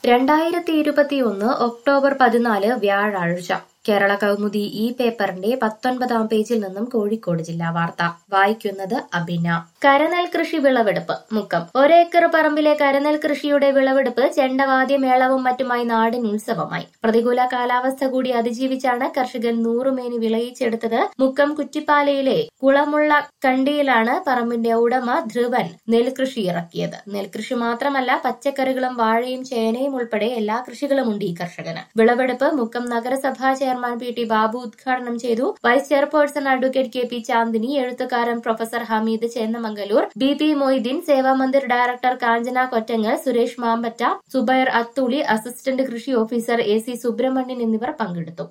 രണ്ടായിരത്തി ഇരുപത്തിയൊന്ന് ഒക്ടോബർ പതിനാല് വ്യാഴാഴ്ച കേരള കൗമുദി ഈ പേപ്പറിന്റെ പത്തൊൻപതാം പേജിൽ നിന്നും കോഴിക്കോട് ജില്ലാ വാർത്ത വായിക്കുന്നത് അബിന കരനെൽ കൃഷി വിളവെടുപ്പ് മുക്കം ഒരേക്കർ പറമ്പിലെ കരനെൽ കൃഷിയുടെ വിളവെടുപ്പ് ചെണ്ടവാദ്യ മേളവും മറ്റുമായി നാടിന് ഉത്സവമായി പ്രതികൂല കാലാവസ്ഥ കൂടി അതിജീവിച്ചാണ് കർഷകൻ നൂറുമേനി വിളയിച്ചെടുത്തത് മുക്കം കുറ്റിപ്പാലയിലെ കുളമുള്ള കണ്ടിയിലാണ് പറമ്പിന്റെ ഉടമ ധ്രുവൻ നെൽകൃഷി ഇറക്കിയത് നെൽകൃഷി മാത്രമല്ല പച്ചക്കറികളും വാഴയും ചേനയും ഉൾപ്പെടെ എല്ലാ കൃഷികളുമുണ്ട് ഈ കർഷകന് വിളവെടുപ്പ് മുക്കം നഗരസഭാ ചെയർമാൻ പി ടി ബാബു ഉദ്ഘാടനം ചെയ്തു vice chairperson advocate K P Chandini എഴുത്തുകാരൻ professor Hameed Chennamangallur B P Moideen Sevamandir director Kanchana Kottangal Suresh Mambatta Zubair Athooli assistant കൃഷി ഓഫീസർ എ സി സുബ്രഹ്മണ്യൻ എന്നിവർ പങ്കെടുത്തു